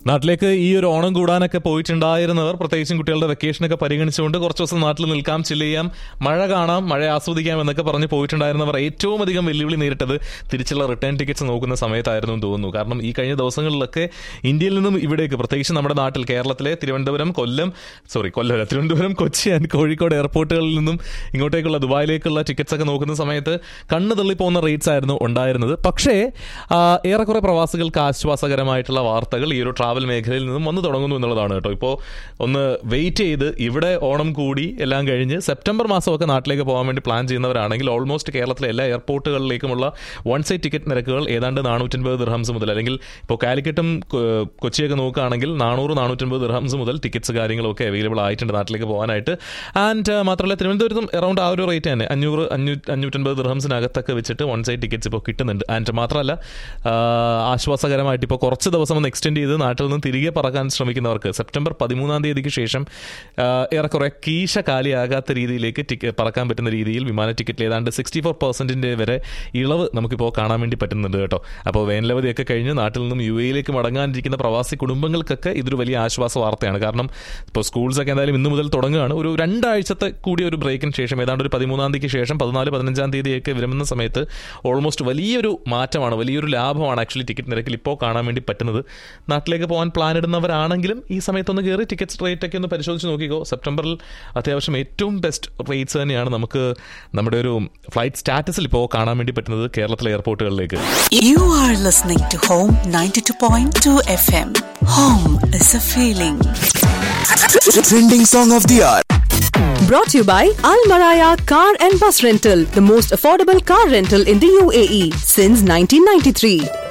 നാട്ടിലേക്ക് ഈ ഒരു ഓണം കൂടാനൊക്കെ പോയിട്ടുണ്ടായിരുന്നവർ പ്രത്യേകിച്ചും കുട്ടികളുടെ വെക്കേഷനൊക്കെ പരിഗണിച്ചുകൊണ്ട് കുറച്ച് ദിവസം നാട്ടിൽ നിൽക്കാം ചില്ല് ചെയ്യാം മഴ കാണാം മഴ ആസ്വദിക്കാം എന്നൊക്കെ പറഞ്ഞ് പോയിട്ടുണ്ടായിരുന്നവർ ഏറ്റവും അധികം വെല്ലുവിളി നേരിട്ടത് തിരിച്ചുള്ള റിട്ടേൺ ടിക്കറ്റ്സ് നോക്കുന്ന സമയത്തായിരുന്നു എന്ന് തോന്നുന്നു കാരണം ഈ കഴിഞ്ഞ ദിവസങ്ങളിലൊക്കെ ഇന്ത്യയിൽ നിന്നും ഇവിടേക്ക് പ്രത്യേകിച്ച് നമ്മുടെ നാട്ടിൽ കേരളത്തിലെ തിരുവനന്തപുരം കൊല്ലം സോറി കൊല്ലം തിരുവനന്തപുരം കൊച്ചി ആൻഡ് കോഴിക്കോട് എയർപോർട്ടുകളിൽ നിന്നും ഇങ്ങോട്ടേക്കുള്ള ദുബായിലേക്കുള്ള ടിക്കറ്റ്സ് ഒക്കെ നോക്കുന്ന സമയത്ത് കണ്ണ് തള്ളിപ്പോകുന്ന റേറ്റ്സ് ആയിരുന്നു ഉണ്ടായിരുന്നത് പക്ഷേ ആ, ഏറെക്കുറെ പ്രവാസികൾക്ക് ആശ്വാസകരമായിട്ടുള്ള വാർത്തകൾ ഈ ഒരു ട്രാവൽ മേഖലയിൽ നിന്നും വന്നു തുടങ്ങുന്നു എന്നുള്ളതാണ് കേട്ടോ ഇപ്പോൾ ഒന്ന് വെയിറ്റ് ചെയ്ത് ഇവിടെ ഓണം കൂടി എല്ലാം കഴിഞ്ഞ് സെപ്റ്റംബർ മാസമൊക്കെ നാട്ടിലേക്ക് പോകാൻ വേണ്ടി പ്ലാൻ ചെയ്യുന്നവരാണെങ്കിൽ ഓൾമോസ്റ്റ് കേരളത്തിലെ എല്ലാ എയർപോർട്ടുകളിലേക്കുമുള്ള വൺ സൈഡ് ടിക്കറ്റ് നിരക്കുകൾ ഏതാണ്ട് നാനൂറ്റൻപത് ദിർഹംസ് മുതൽ അല്ലെങ്കിൽ ഇപ്പോൾ കാലിക്കറ്റും കൊ- കൊച്ചിയൊക്കെ നോക്കുകയാണെങ്കിൽ നാനൂറ് നാനൂറ്റൻപത് ദിർഹംസ് മുതൽ ടിക്കറ്റ്സ് കാര്യങ്ങളൊക്കെ അവൈലബിൾ ആയിട്ടുണ്ട് നാട്ടിലേക്ക് പോകാനായിട്ട് ആൻഡ് മാത്രമല്ല തിരുവനന്തപുരത്തും അറൗണ്ട് ആ ഒരു റേറ്റ് തന്നെ അഞ്ഞൂറ് അഞ്ഞൂറ്റി അഞ്ഞൂറ്റൻപത് ദിർഹംസിനകത്തൊക്കെ വെച്ചിട്ട് വൺ സൈഡ് ടിക്കറ്റ്സ് ഇപ്പോൾ കിട്ടുന്നുണ്ട് ആൻഡ് മാത്രമല്ല ആ, ആശ്വാസകരമായിട്ട് ഇപ്പോൾ കുറച്ച് ദിവസം ഒന്ന് എക്സ്റ്റെൻഡ് ചെയ്ത് നാട്ടിൽ നിന്ന് തിരികെ പറക്കാൻ ശ്രമിക്കുന്നവർക്ക് സെപ്റ്റംബർ പതിമൂന്നാം തീയതിക്ക് ശേഷം ആ, ഏറെക്കുറെ കീശ കാലിയാകാത്ത രീതിയിലേക്ക് ടിക്ക പറക്കാൻ പറ്റുന്ന രീതിയിൽ വിമാന ടിക്കറ്റിൽ ഏതാണ്ട് സിക്സ്റ്റി ഫോർ പെർസെൻറ്റിൻ്റെ വരെ ഇളവ് നമുക്കിപ്പോൾ കാണാൻ വേണ്ടി പറ്റുന്നുണ്ട് കേട്ടോ അപ്പോൾ വേനലവധിയൊക്കെ കഴിഞ്ഞ് നാട്ടിൽ നിന്നും യു എയിലേക്ക് മടങ്ങാനിരിക്കുന്ന പ്രവാസി കുടുംബങ്ങൾക്കൊക്കെ ഇതൊരു വലിയ ആശ്വാസ വാർത്തയാണ് കാരണം ഇപ്പോൾ സ്കൂൾസൊക്കെ എന്തായാലും ഇന്ന് മുതൽ തുടങ്ങുകയാണ് ഒരു രണ്ടാഴ്ചത്തെ കൂടി ഒരു ബ്രേക്കിന് ശേഷം ഏതാണ്ട് ഒരു പതിമൂന്നാം തീയതിക്ക് ശേഷം പതിനാല് പതിനഞ്ചാം തീയതിയൊക്കെ വരുന്ന സമയത്ത് ഓൾമോസ്റ്റ് വലിയൊരു മാറ്റമാണ് വലിയൊരു ലാഭമാണ് ആക്ച്വലി ടിക്കറ്റ് നിരക്കിൽ ഇപ്പോൾ കാണാൻ വേണ്ടി പറ്റുന്നത് നാട്ടിലേക്ക് പോകാൻ പ്ലാൻ ഇടുന്നവരാണെങ്കിലും ഈ സമയത്തൊന്ന് കയറി ടിക്കറ്റ് റേറ്റ് ഒക്കെ ഒന്ന് പരിശോധിച്ച് നോക്കിക്കോ സെപ്റ്റംബറിൽ അത്യാവശ്യം ഏറ്റവും ബെസ്റ്റ് റേറ്റ്സ് തന്നെയാണ് നമുക്ക് നമ്മുടെ ഒരു ഫ്ലൈറ്റ് സ്റ്റാറ്റസിൽ ഇപ്പോൾ കാണാൻ വേണ്ടി പറ്റുന്നത് കേരളത്തിലെ എയർപോർട്ടുകളിലേക്ക് You are listening to Home 92.2 FM. Home is a feeling. Trending song of the hour. Brought to you by Al Maraya Car and Bus Rental, the most affordable car rental in the UAE since 1993.